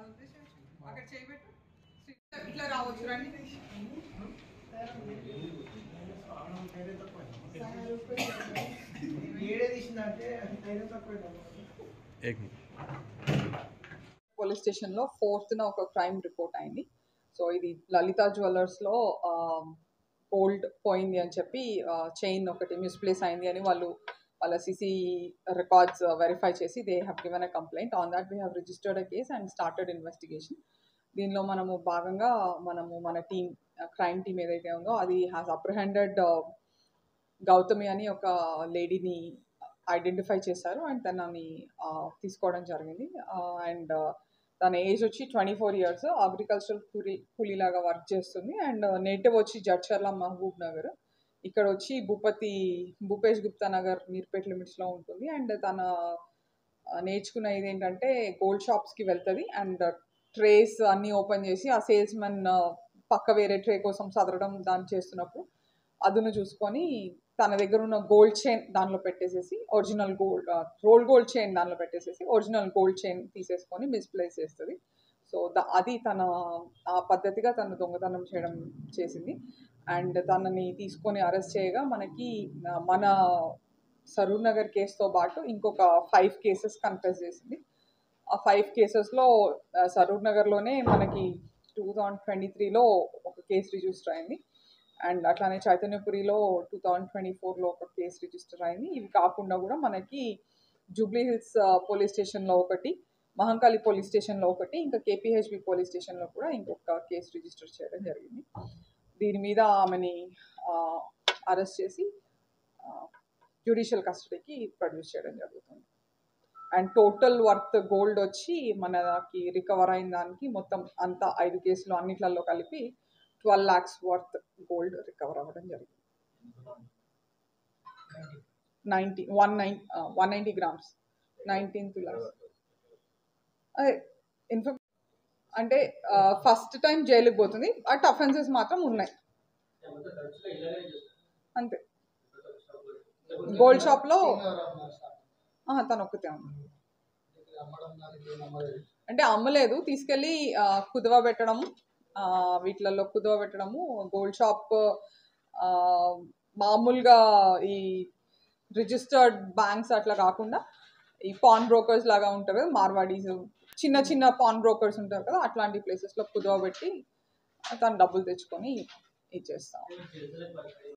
అది వదిలేసేయచ్చు. అక్కడ చేయబెట్టు ఇట్లా రావచ్చు రండి ఏడే తీసిందంటే ధైర్యం తక్కువ एक मिनट పోలీస్ స్టేషన్లో ఫోర్త్న ఒక క్రైమ్ రిపోర్ట్ అయింది సో ఇది లలిత జ్యువెలర్స్లో గోల్డ్ పోయింది అని చెప్పి చైన్ ఒకటి మిస్ప్లేస్ అయింది అని వాళ్ళు వాళ్ళ సిసి రికార్డ్స్ వెరిఫై చేసి they have given a complaint on that we have registered a case and started investigation దీనిలో మనము భాగంగా మనము మన టీం క్రైమ్ టీం ఏదైతే ఉందో అది హ్యాస్ అప్రహెండెడ్ గౌతమి అని ఒక లేడీని ఐడెంటిఫై చేశారు అండ్ తనని ఆ, తీసుకోవడం జరిగింది అండ్ తన ఏజ్ వచ్చి ట్వంటీ ఫోర్ ఇయర్స్ అగ్రికల్చరల్ కూలీ కూలీలాగా వర్క్ చేస్తుంది అండ్ నేటివ్ వచ్చి జడ్చర్ల మహబూబ్ నగర్ ఇక్కడ వచ్చి భూపతి భూపేష్ గుప్తా నగర్ మీర్పేట్ లిమిట్స్లో ఉంటుంది అండ్ తన ఆ, నేర్చుకున్న ఇది ఏంటంటే గోల్డ్ షాప్స్కి వెళ్తుంది అండ్ ట్రేస్ అన్నీ ఓపెన్ చేసి ఆ సేల్స్ మెన్ పక్క వేరే ట్రే కోసం సదరడం దాన్ని చేస్తున్నప్పుడు అదును చూసుకొని తన దగ్గర ఉన్న గోల్డ్ చైన్ దానిలో పెట్టేసేసి original gold roll gold chain దానిలో పెట్టేసేసి ఒరిజినల్ గోల్డ్ చైన్ తీసేసుకొని మిస్ప్లేస్ చేస్తుంది సో ద అది తన ఆ పద్ధతిగా తను దొంగతనం చేయడం చేసింది అండ్ తనని తీసుకొని అరెస్ట్ చేయగా మనకి ఆ, మన సరూర్ నగర్ కేసుతో పాటు ఇంకొక ఫైవ్ కేసెస్ కన్ఫెస్ చేసింది ఆ ఫైవ్ కేసెస్లో సరూర్ నగర్లోనే మనకి టూ థౌజండ్ ట్వంటీ త్రీలో ఒక కేసు రిజిస్టర్ అయింది అండ్ అట్లానే చైతన్యపురిలో టూ థౌజండ్ ట్వంటీ ఫోర్లో ఒక కేసు రిజిస్టర్ అయింది ఇవి కాకుండా కూడా మనకి జూబ్లీ హిల్స్ పోలీస్ స్టేషన్లో ఒకటి మహంకాళి పోలీస్ స్టేషన్లో ఒకటి ఇంకా కేపీహెచ్బి పోలీస్ స్టేషన్లో కూడా ఇంకొక కేసు రిజిస్టర్ చేయడం జరిగింది దీని మీద ఆమెని అరెస్ట్ చేసి జ్యుడిషియల్ కస్టడీకి ప్రొడ్యూస్ చేయడం జరుగుతుంది అండ్ టోటల్ వర్త్ గోల్డ్ వచ్చి మనకి రికవర్ అయిన దానికి మొత్తం అంతా ఐదు కేసులు అన్నిట్లలో కలిపి twelve lakhs worth gold recover అవ్వడం జరిగింది ninety one nine one ninety grams nineteen తులాస్ అదే ఇన్ఫర్మ్ అంటే ఫస్ట్ టైం జైలుకి పోతుంది బట్ అఫెన్సెస్ మాత్రం ఉన్నాయి అంతే గోల్డ్ షాప్లో తను ఒక్కతే ఉంది అంటే అమ్మలేదు తీసుకెళ్ళి ఆ, కుదువ పెట్టడం ఆ, వీటిలలో కుదువ పెట్టడము గోల్డ్ షాప్ ఆ, మామూలుగా ఈ రిజిస్టర్డ్ బ్యాంక్స్ అట్లా కాకుండా ఈ పాన్ బ్రోకర్స్ లాగా ఉంటారు కదా మార్వాడీస్ చిన్న చిన్న పాన్ బ్రోకర్స్ ఉంటారు కదా అట్లాంటి ప్లేసెస్లో కుదువ పెట్టి తను డబ్బులు తెచ్చుకొని ఇచ్చేస్తాం